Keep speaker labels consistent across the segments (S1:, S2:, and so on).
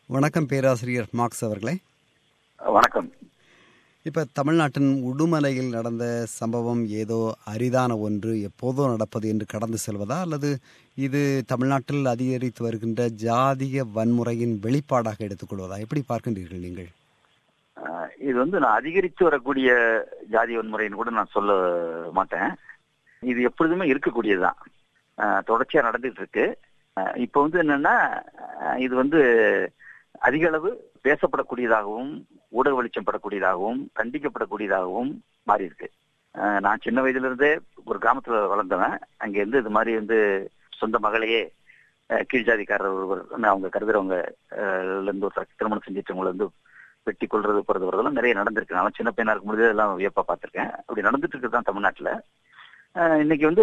S1: வணக்கம் பேராசிரியர் மார்க்ஸ் அவர்களே
S2: வணக்கம்
S1: இப்போ தமிழ்நாட்டின் உடுமலையில் நடந்த சம்பவம் ஏதோ அரிதான ஒன்று எப்போதோ நடப்பது என்று கடந்து செல்வதா அல்லது இது தமிழ்நாட்டில் அதிகரித்து வருகின்ற ஜாதிய வன்முறையின் வெளிப்பாடாக எடுத்துக்கொள்வதா எப்படி பார்க்கின்றீர்கள் நீங்கள்
S2: அஹ், இது வந்து நான் அதிகரித்து வரக்கூடிய ஜாதி வன்முறைன்னு கூட நான் சொல்ல மாட்டேன் இது எப்பொழுதுமே இருக்கக்கூடியதுதான் அஹ், தொடர்ச்சியா நடந்துட்டு இருக்கு அஹ், இப்போ வந்து என்னன்னா அஹ், இது வந்து அதிக அளவு பேசப்படக்கூடியதாகவும் ஊடக வெளிச்சம் படக்கூடியதாகவும் கண்டிக்கப்படக்கூடியதாகவும் மாறி இருக்கு அஹ், நான் சின்ன வயதுல இருந்தே ஒரு கிராமத்துல வளர்ந்தவன் அங்க இருந்து இது மாதிரி வந்து சொந்த மகளையே அஹ், கீழ் ஜாதிக்காரர் ஒருவர் அவங்க கருதுறவங்க அஹ், இருந்து ஒரு திருமணம் செஞ்சுட்டவங்களை வந்து வெட்டி கொள்றது போறது வரதெல்லாம் நிறைய நடந்திருக்கு நான் சின்ன பையனா இருக்கும்போது எல்லாம் வியப்பா பார்த்திருக்கேன் அப்படி நடந்துட்டு இருக்குது தான் தமிழ்நாட்டுல அஹ் இன்னைக்கு வந்து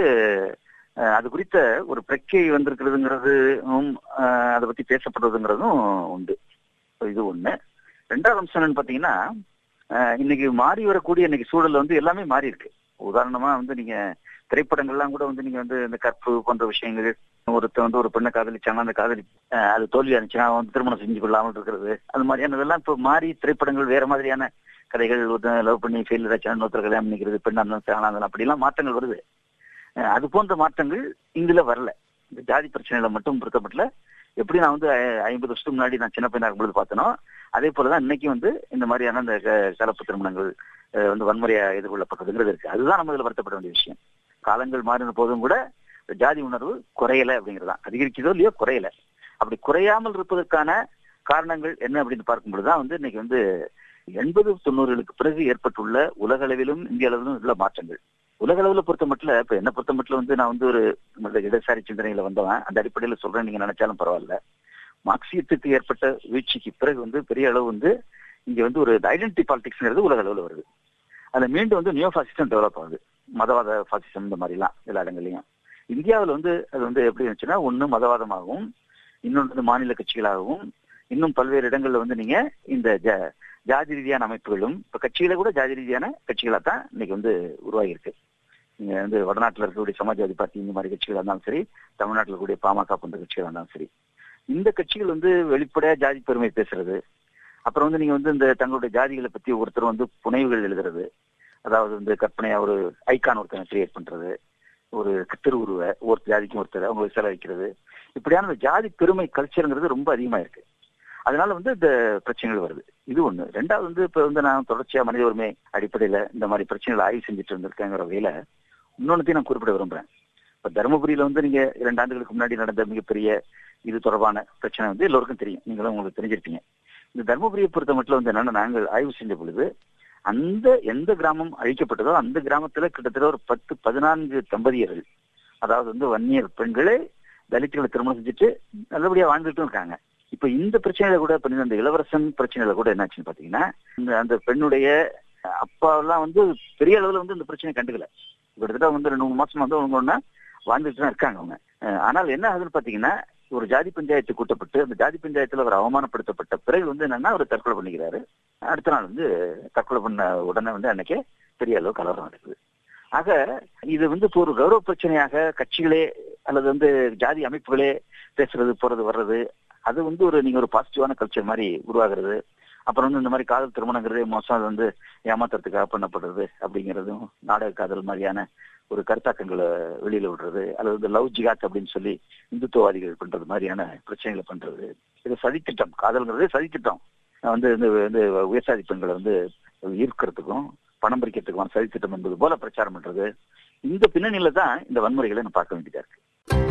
S2: அஹ் அது குறித்த ஒரு பிரச்சை வந்திருக்கிறதுங்கிறதும் அஹ் அதை பத்தி பேசப்படுறதுங்கிறதும் உண்டு இது ஒண்ணு ரெண்டாவது அம்சம் என்னன்னு பாத்தீங்கன்னா அஹ் இன்னைக்கு மாறி வரக்கூடிய இன்னைக்கு சூழல்ல வந்து எல்லாமே மாறி இருக்கு உதாரணமா வந்து நீங்க திரைப்படங்கள்லாம் கூட வந்து நீங்க வந்து இந்த கற்பு போன்ற விஷயங்கள் ஒருத்தர் வந்து ஒரு பெண்ணை காதலிச்சாங்கன்னா அந்த காதலி அஹ் அது தோல்வி அனுச்சுன்னா அவன் வந்து திருமணம் செஞ்சு கொள்ளாமல் இருக்கிறது அது மாதிரியானதெல்லாம் இப்போ மாறி திரைப்படங்கள் வேற மாதிரியான கதைகள் லவ் பண்ணி ஃபெயில் ஆச்சுன்னா இன்னொருத்தர் கல்யாணம் பண்ணிக்கிறது பெண்ணா இருந்தாலும் ஆணா இருந்தாலும் அப்படிலாம் மாற்றங்கள் வருது அஹ் அது போன்ற மாற்றங்கள் இங்குல வரல இந்த ஜாதி பிரச்சனைகளை மட்டும் பொருத்தப்பட்டல எப்படி நான் வந்து ஐ- ஐம்பது வருஷத்துக்கு முன்னாடி நான் சின்ன பையனா இருக்கும்போது பார்த்தனோ அதே போலதான் இன்னைக்கு வந்து இந்த மாதிரியான இந்த க- கலப்பு திருமணங்கள் அஹ் வந்து வன்முறையா எதிர்கொள்ளப்பட்டதுங்கிறது இருக்கு அதுதான் நம்ம இதுல வருத்தப்பட வேண்டிய விஷயம் காலங்கள் மாறின போதும் கூட இந்த ஜாதி உணர்வு குறையல அப்படிங்கறதுதான் அதிகரிக்குதோ இல்லையோ குறையல அப்படி குறையாமல் இருப்பதற்கான காரணங்கள் என்ன அப்படின்னு பார்க்கும் பொழுதுதான் வந்து இன்னைக்கு வந்து எண்பது தொண்ணூறுகளுக்கு பிறகு ஏற்பட்டுள்ள உலக அளவிலும் இந்திய அளவிலும் உள்ள மாற்றங்கள் உலக அளவுல பொறுத்த மட்டும் இப்ப என்ன பொறுத்த மட்டும் வந்து நான் வந்து ஒரு இந்த இடதுசாரி சிந்தனையில வந்தவன் அந்த அடிப்படையில சொல்றேன் நீங்க நினைச்சாலும் பரவாயில்ல மார்க்சியத்துக்கு ஏற்பட்ட வீழ்ச்சிக்கு பிறகு வந்து பெரிய அளவு வந்து இங்க வந்து ஒரு ஐடென்டிட்டி பாலிடிக்ஸ்ங்கிறது உலக அளவுல வருது அதுல மீண்டும் வந்து நியோ பாசிசம் டெவலப் ஆகுது மதவாத பாசிசம் இந்த மாதிரிலாம் எல்லா இடங்கள்லயும் இந்தியாவில் வந்து அது வந்து எப்படி இருந்துச்சுன்னா ஒண்ணு மதவாதமாகவும் இன்னொன்று வந்து மாநில கட்சிகளாகவும் இன்னும் பல்வேறு இடங்கள்ல வந்து நீங்க இந்த ஜ- ஜாதி ரீதியான அமைப்புகளும் இப்ப கட்சிகளை கூட ஜாதி ரீதியான கட்சிகளா தான் இன்னைக்கு வந்து உருவாகி இருக்கு நீங்க வந்து வடநாட்டுல இருக்கக்கூடிய சமாஜ்வாதி பார்ட்டி இந்த மாதிரி கட்சிகளா இருந்தாலும் சரி தமிழ்நாட்டில் இருக்கக்கூடிய பாமக போன்ற கட்சிகளா இருந்தாலும் சரி இந்த கட்சிகள் வந்து வெளிப்படையா ஜாதி பெருமை பேசுறது அப்புறம் வந்து நீங்க வந்து இந்த தங்களுடைய ஜாதிகளை பத்தி ஒருத்தர் வந்து புனைவுகள் எழுதுறது அதாவது வந்து கற்பனையா ஒரு ஐகான் ஒருத்தனை கிரியேட் பண்றது ஒரு திருவுருவ ஒரு ஜாதிக்கும் ஒருத்தர் அவங்க சிலை வைக்கிறது இப்படியான இந்த ஜாதி பெருமை கல்ச்சருங்கிறது ரொம்ப அதிகமா இருக்கு அதனால வந்து இந்த பிரச்சனைகள் வருது இது ஒண்ணு ரெண்டாவது வந்து இப்ப வந்து நான் தொடர்ச்சியா மனித உரிமை அடிப்படையில இந்த மாதிரி பிரச்சனைகளை ஆய்வு செஞ்சுட்டு இருந்திருக்கேங்கிற வகையில இன்னொன்னுத்தையும் நான் குறிப்பிட விரும்புறேன் இப்ப தருமபுரியில வந்து நீங்க இரண்டு ஆண்டுகளுக்கு முன்னாடி நடந்த மிகப்பெரிய இது தொடர்பான பிரச்சனை வந்து எல்லோருக்கும் தெரியும் நீங்களும் உங்களுக்கு தெரிஞ்சிருப்பீங்க இந்த தருமபுரியை பொறுத்த மட்டும் வந்து என்னன்னா நாங்கள் ஆய்வு செஞ்ச பொழுது அந்த எந்த கிராமம் அழிக்கப்பட்டதோ அந்த கிராமத்துல கிட்டத்தட்ட ஒரு பத்து பதினான்கு தம்பதியர்கள் அதாவது வந்து வன்னியர் பெண்களே தலித்துகளை திருமணம் செஞ்சுட்டு நல்லபடியா வாழ்ந்துட்டும் இருக்காங்க இப்ப இந்த பிரச்சனையில கூட இப்ப இந்த இளவரசன் பிரச்சனையில கூட என்னாச்சுன்னு பாத்தீங்கன்னா இந்த அந்த பெண்ணுடைய அப்பா எல்லாம் வந்து பெரிய அளவுல வந்து இந்த பிரச்சனை கண்டுக்கல கிட்டத்தட்ட வந்து ரெண்டு மூணு மாசம் வந்து அவங்க ஒண்ணா வாழ்ந்துட்டு தான் இருக்காங்க அவங்க அஹ் ஆனால் என்ன ஆகுதுன்னு பாத்தீங்கன்னா ஒரு ஜாதி பஞ்சாயத்து கூட்டப்பட்டு அந்த ஜாதி பஞ்சாயத்துல அவர் அவமானப்படுத்தப்பட்ட பிறகு வந்து என்னன்னா அவர் தற்கொலை பண்ணிக்கிறாரு அடுத்த நாள் வந்து தற்கொலை பண்ண உடனே வந்து அன்னைக்கே பெரிய அளவு கலவரம் நடக்குது ஆக இது வந்து இப்போ ஒரு கௌரவ பிரச்சனையாக கட்சிகளே அல்லது வந்து ஜாதி அமைப்புகளே பேசுறது போறது வர்றது அது வந்து ஒரு நீங்க ஒரு பாசிட்டிவான கல்ச்சர் மாதிரி உருவாகிறது அப்புறம் வந்து இந்த மாதிரி காதல் திருமணங்கிறதே மோசம் அது வந்து ஏமாத்துறதுக்காக பண்ணப்படுறது அப்படிங்கிறதும் நாடக காதல் மாதிரியான ஒரு கருத்தாக்கங்களை வெளியில விடுறது அல்லது வந்து லவ் ஜிகாத் அப்படின்னு சொல்லி இந்துத்துவவாதிகள் பண்றது மாதிரியான பிரச்சனைகளை பண்றது இது சதித்திட்டம் காதல்ங்கிறதே சதித்திட்டம் வந்து இந்த வந்து உயர்சாதி பெண்களை வந்து ஈர்க்கிறதுக்கும் பணம் பறிக்கிறதுக்குமான சதித்திட்டம் என்பது போல பிரச்சாரம் பண்றது இந்த பின்னணியில தான் இந்த வன்முறைகளை நான் பார்க்க வேண்டியதா இருக்கு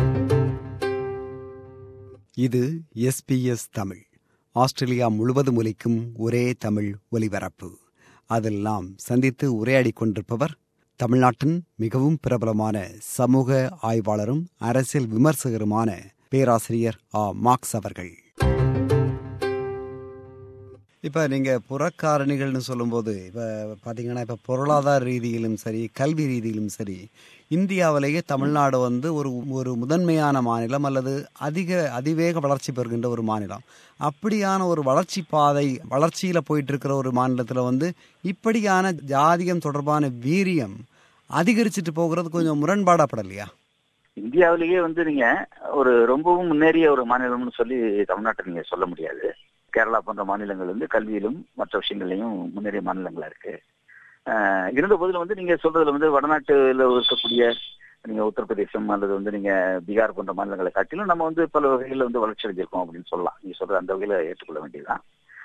S1: இது எஸ்பிஎஸ் தமிழ் ஆஸ்திரேலியா முழுவதும் ஒலிக்கும் ஒரே தமிழ் ஒலிபரப்பு அதில் நாம் சந்தித்து உரையாடிக் கொண்டிருப்பவர் தமிழ்நாட்டின் மிகவும் பிரபலமான சமூக ஆய்வாளரும் அரசியல் விமர்சகருமான பேராசிரியர் ஆ மார்க்ஸ் அவர்கள் இப்போ நீங்கள் புறக்காரணிகள்னு சொல்லும்போது இப்போ பார்த்தீங்கன்னா இப்போ பொருளாதார ரீதியிலும் சரி கல்வி ரீதியிலும் சரி இந்தியாவிலேயே தமிழ்நாடு வந்து ஒரு ஒரு முதன்மையான மாநிலம் அல்லது அதிக அதிவேக வளர்ச்சி பெறுகின்ற ஒரு மாநிலம் அப்படியான ஒரு வளர்ச்சி பாதை வளர்ச்சியில் போயிட்டு இருக்கிற ஒரு மாநிலத்தில் வந்து இப்படியான ஜாதியம் தொடர்பான வீரியம் அதிகரிச்சுட்டு போகிறது கொஞ்சம் முரண்பாடாப்படலையா
S2: இந்தியாவிலேயே வந்து நீங்க ஒரு ரொம்பவும் முன்னேறிய ஒரு மாநிலம்னு சொல்லி தமிழ்நாட்டை நீங்க சொல்ல முடியாது கேரளா போன்ற மாநிலங்கள் வந்து கல்வியிலும் மற்ற விஷயங்கள்லையும் முன்னேறிய மாநிலங்களா இருக்கு ஆஹ் இருந்த போதிலும் வந்து நீங்க சொல்றதுல வந்து வடநாட்டுல இருக்கக்கூடிய நீங்க உத்தரப்பிரதேசம் அல்லது வந்து நீங்க பீகார் போன்ற மாநிலங்களை காட்டிலும் நம்ம வந்து பல வகையில வந்து வளர்ச்சி அடைஞ்சிருக்கோம் அப்படின்னு சொல்லலாம் நீங்க சொல்ற அந்த வகையில ஏற்றுக்கொள்ள வேண்டியதுதான்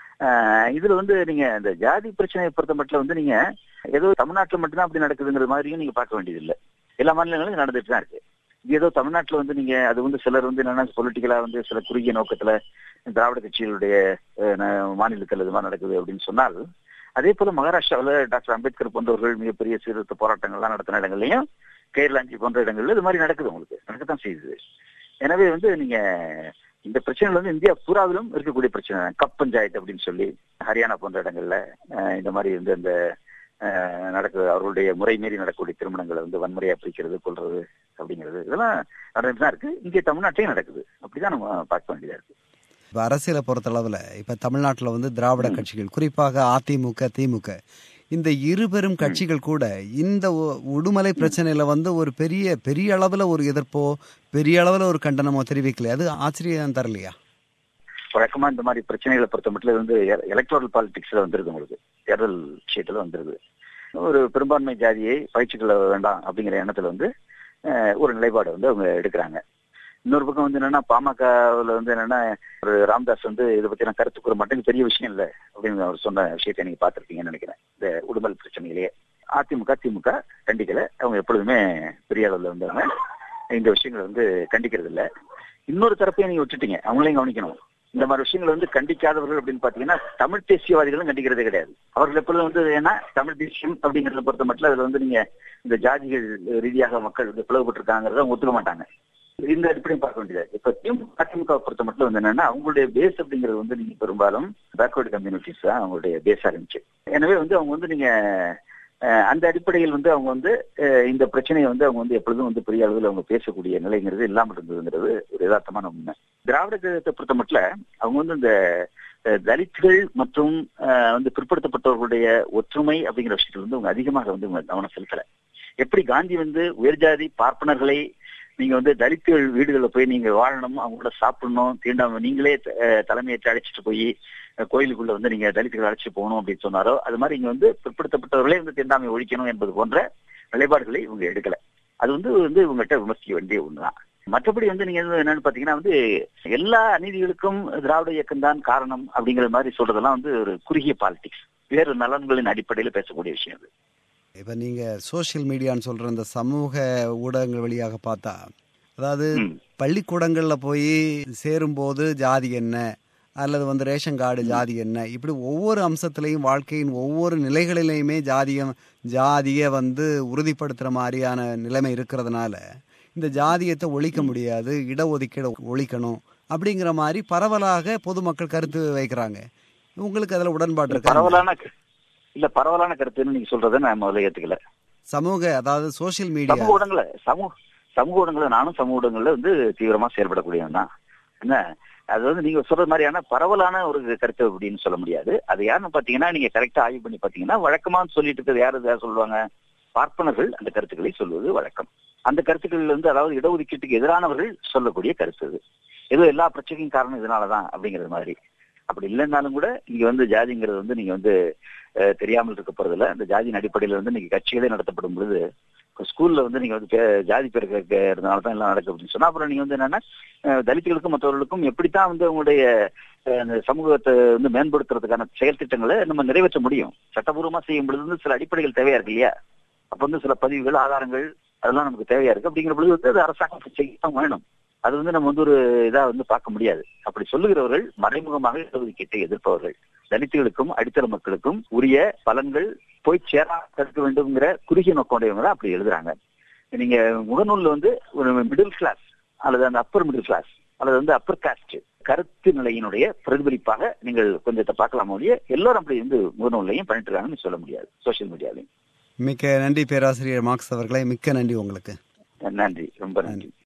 S2: ஆஹ் இதுல வந்து நீங்க இந்த ஜாதி பிரச்சனையை பொறுத்த மட்டும் வந்து நீங்க ஏதோ தமிழ்நாட்டுல மட்டும்தான் அப்படி நடக்குதுங்கிற மாதிரியும் நீங்க பார்க்க வேண்டியது இல்லை எல்லா மாநிலங்களும் நடந்துட்டு தான் இருக்கு இது ஏதோ தமிழ்நாட்டுல வந்து நீங்க அது வந்து சிலர் வந்து என்னன்னா பொலிட்டிக்கலா வந்து சில குறுகிய நோக்கத்துல திராவிட கட்சிகளுடைய அஹ், ந- மாநிலத்தில் இது மாதிரி நடக்குது அப்படின்னு சொன்னால் அதே போல மகாராஷ்டிராவில் டாக்டர் அம்பேத்கர் போன்றவர்கள் மிகப்பெரிய சீர்திருத்த போராட்டங்கள்லாம் நடத்தின இடங்கள்லயும் கேரளாஞ்சி போன்ற இடங்கள்ல இது மாதிரி நடக்குது உங்களுக்கு நடக்கத்தான் செய்யுது எனவே வந்து நீங்க இந்த பிரச்சனைகள் வந்து இந்தியா பூராவிலும் இருக்கக்கூடிய பிரச்சனை தான். கப் பஞ்சாயத்து அப்படின்னு சொல்லி ஹரியானா போன்ற இடங்கள்ல அஹ், இந்த மாதிரி வந்து அந்த அஹ், நடக்குது அவர்களுடைய முறை மீறி நடக்கக்கூடிய திருமணங்களை வந்து வன்முறையா பிரிக்கிறது கொள்றது அப்படிங்கிறது இதெல்லாம் நடந்துட்டு தான் இருக்கு இங்கே தமிழ்நாட்டிலையும் நடக்குது அப்படிதான் நம்ம பார்க்க வேண்டியதா இருக்கு
S1: இப்போ அரசியலை பொறுத்தளவில் இப்போ தமிழ்நாட்டில் வந்து திராவிட கட்சிகள் குறிப்பாக அதிமுக திமுக இந்த இரு பெரும் கட்சிகள் கூட இந்த ஒ- உடுமலை பிரச்சனையில வந்து ஒரு பெரிய பெரிய அளவில் ஒரு எதிர்ப்போ பெரிய அளவில் ஒரு கண்டனமோ தெரிவிக்கல அது ஆச்சரியம் தரலையா
S2: வழக்கமா இந்த மாதிரி பிரச்சனைகளை பொறுத்த மட்டும் வந்து எலக்ட்ரல் பாலிடிக்ஸ்ல வந்துருது உங்களுக்கு தேர்தல் விஷயத்துல வந்துருது ஒரு பெரும்பான்மை ஜாதியை பயிற்சிக்கொள்ள வேண்டாம் அப்படிங்கிற எண்ணத்துல வந்து அஹ், ஒரு நிலைப்பாடு வந்து அவங்க எடுக்கிறாங்க இன்னொரு பக்கம் வந்து என்னன்னா பாமகவில் வந்து என்னன்னா ஒரு ராம்தாஸ் வந்து இதை பத்தி நான் கருத்து கூற மாட்டேன் இது பெரிய விஷயம் இல்லை அப்படின்னு அவர் சொன்ன விஷயத்தை நீங்க பார்த்திருப்பீங்கன்னு நினைக்கிறேன் இந்த உடுமல் பிரச்சனையிலேயே அதிமுக திமுக கண்டிக்கல அவங்க எப்பொழுதுமே பெரிய அளவில் வந்தவங்க இந்த விஷயங்களை வந்து கண்டிக்கிறது இல்ல இன்னொரு தரப்பையும் நீங்க விட்டுட்டீங்க அவங்களையும் கவனிக்கணும் இந்த மாதிரி விஷயங்களை வந்து கண்டிக்காதவர்கள் அப்படின்னு பாத்தீங்கன்னா தமிழ் தேசியவாதிகளும் கண்டிக்கிறதே கிடையாது அவர்கள் எப்பொழுதும் வந்து ஏன்னா தமிழ் தேசியம் அப்படிங்கறத பொறுத்த மட்டும் அதுல வந்து நீங்க இந்த ஜாதிகள் ரீதியாக மக்கள் வந்து பிளவுபட்டிருக்காங்கிறத அவங்க ஒத்துக்க மாட்டாங்க இந்த அடிப்படையும் பார்க்க வேண்டியது இப்ப திமுக அதிமுக பொறுத்த மட்டும் வந்து என்னன்னா அவங்களுடைய பேஸ் அப்படிங்கிறது வந்து நீங்க பெரும்பாலும் பேக்வர்டு கம்யூனிட்டிஸ் தான் அவங்களுடைய பேஸா இருந்துச்சு எனவே வந்து அவங்க வந்து நீங்க அஹ், அந்த அடிப்படையில் வந்து அவங்க வந்து அஹ், இந்த பிரச்சனையை வந்து அவங்க வந்து எப்பொழுதும் வந்து பெரிய அளவில் அவங்க பேசக்கூடிய நிலைங்கிறது இல்லாமல் இருந்ததுங்கிறது ஒரு யதார்த்தமான உண்மை திராவிட கழகத்தை பொறுத்த மட்டும் அவங்க வந்து இந்த அஹ், தலித்கள் மற்றும் அஹ், வந்து பிற்படுத்தப்பட்டவர்களுடைய ஒற்றுமை அப்படிங்கிற விஷயத்துல வந்து அவங்க அதிகமாக வந்து அவங்க கவனம் செலுத்தல எப்படி காந்தி வந்து உயர்ஜாதி பார்ப்பனர்களை நீங்க வந்து தலித்துகள் வீடுகளில் போய் நீங்க வாழணும் அவங்க கூட சாப்பிடணும் தீண்டாம நீங்களே அஹ், தலைமையேற்று அழைச்சிட்டு போய் அஹ், கோயிலுக்குள்ள வந்து நீங்க தலித்துகளை அழைச்சிட்டு போகணும் அப்படின்னு சொன்னாரோ அது மாதிரி இங்க வந்து பிற்படுத்தப்பட்டவர்களே வந்து தீண்டாமை ஒழிக்கணும் என்பது போன்ற நிலைப்பாடுகளை இவங்க எடுக்கல அது வந்து வந்து இவங்ககிட்ட விமர்சிக்க வேண்டிய ஒண்ணுதான் மற்றபடி வந்து நீங்க வந்து என்னன்னு பாத்தீங்கன்னா வந்து எல்லா அநீதிகளுக்கும் திராவிட இயக்கம் தான் காரணம் அப்படிங்கிற மாதிரி சொல்றதெல்லாம் வந்து ஒரு குறுகிய பாலிடிக்ஸ் வேறு நலன்களின் அடிப்படையில் பேசக்கூடிய விஷயம் அது
S1: இப்போ நீங்கள் சோஷியல் மீடியான்னு சொல்கிற இந்த சமூக ஊடகங்கள் வழியாக பார்த்தா அதாவது
S2: ம்.
S1: பள்ளிக்கூடங்களில் போய் சேரும்போது ஜாதி என்ன அல்லது வந்து ரேஷன் கார்டு ஜாதி என்ன இப்படி ஒவ்வொரு அம்சத்திலையும் வாழ்க்கையின் ஒவ்வொரு நிலைகளிலையுமே ஜாதியம் ஜாதியை வந்து உறுதிப்படுத்துகிற மாதிரியான நிலைமை இருக்கிறதுனால இந்த ஜாதியத்தை ஒழிக்க முடியாது இடஒதுக்கீடு ஒழிக்கணும் அப்படிங்கிற மாதிரி பரவலாக பொதுமக்கள் கருத்து வைக்கிறாங்க உங்களுக்கு அதில் உடன்பாடு இருக்கா
S2: பரவலான இல்ல பரவலான கருத்துன்னு நீங்க சொல்றதை நான் முதல்ல ஏத்துக்கல
S1: சமூக அதாவது சோஷியல் மீடியா
S2: சமூக ஊடகங்கள சமூக சமூக ஊடகங்கள நானும் சமூக ஊடகங்கள்ல வந்து தீவிரமா செயல்படக்கூடியவன் தான் என்ன அது வந்து நீங்க சொல்ற மாதிரியான பரவலான ஒரு கருத்து அப்படின்னு சொல்ல முடியாது அது யாருன்னு பாத்தீங்கன்னா நீங்க கரெக்டா ஆய்வு பண்ணி பாத்தீங்கன்னா வழக்கமா சொல்லிட்டு இருக்கிறது யாரு யார் சொல்லுவாங்க பார்ப்பனர்கள் அந்த கருத்துக்களை சொல்வது வழக்கம் அந்த கருத்துக்கள் வந்து அதாவது இடஒதுக்கீட்டுக்கு எதிரானவர்கள் சொல்லக்கூடிய கருத்து அது ஏதோ எல்லா பிரச்சனைக்கும் காரணம் இதனாலதான் அப்படிங்கிறது மாதிரி அப்படி இல்லைன்னாலும் கூட இங்க வந்து ஜாதிங்கிறது வந்து நீங்க வந்து அஹ், தெரியாமல் இருக்க போறதில்ல அந்த ஜாதியின் அடிப்படையில வந்து நீங்க கட்சிகளே நடத்தப்படும் பொழுது இப்ப ஸ்கூல்ல வந்து நீங்க வந்து பே- ஜாதி பேர் கேட்கறதுனால தான் எல்லாம் நடக்குது அப்படின்னு சொன்னா அப்புறம் நீங்க வந்து என்னன்னா அஹ், தலித்துகளுக்கும் மற்றவர்களுக்கும் எப்படித்தான் வந்து அவங்களுடைய அஹ், அந்த சமூகத்தை வந்து மேம்படுத்துறதுக்கான செயல் திட்டங்களை நம்ம நிறைவேற்ற முடியும் சட்டபூர்வமா செய்யும் பொழுது வந்து சில அடிப்படைகள் தேவையா இருக்கு இல்லையா அப்ப வந்து சில பதிவுகள் ஆதாரங்கள் அதெல்லாம் நமக்கு தேவையா இருக்கு அப்படிங்கிற பொழுது வந்து அது அரசாங்கம் செய்யத்தான் வேணும் அது வந்து நம்ம வந்து ஒரு இதா வந்து பார்க்க முடியாது அப்படி சொல்லுகிறவர்கள் மறைமுகமாக இடஒதுக்கீட்டை எதிர்ப்பவர்கள் தலித்துகளுக்கும் அடித்தள மக்களுக்கும் உரிய பலன்கள் போய் சேரா தடுக்க வேண்டும்ங்கிற குறுகிய நோக்கமுடையவங்க தான் அப்படி எழுதுறாங்க நீங்க முகநூல்ல வந்து ஒரு மிடில் கிளாஸ் அல்லது அந்த அப்பர் மிடில் கிளாஸ் அல்லது வந்து அப்பர் காஸ்ட் கருத்து நிலையினுடைய பிரதிபலிப்பாக நீங்கள் கொஞ்சத்தை பார்க்கலாம் ஒழிய எல்லாரும் அப்படி வந்து முகநூல்லையும் பண்ணிட்டு இருக்காங்கன்னு சொல்ல முடியாது சோசியல் மீடியாலையும்
S1: மிக்க நன்றி பேராசிரியர் மார்க்ஸ் அவர்களே மிக்க நன்றி உங்களுக்கு
S2: நன்றி ரொம்ப நன்றி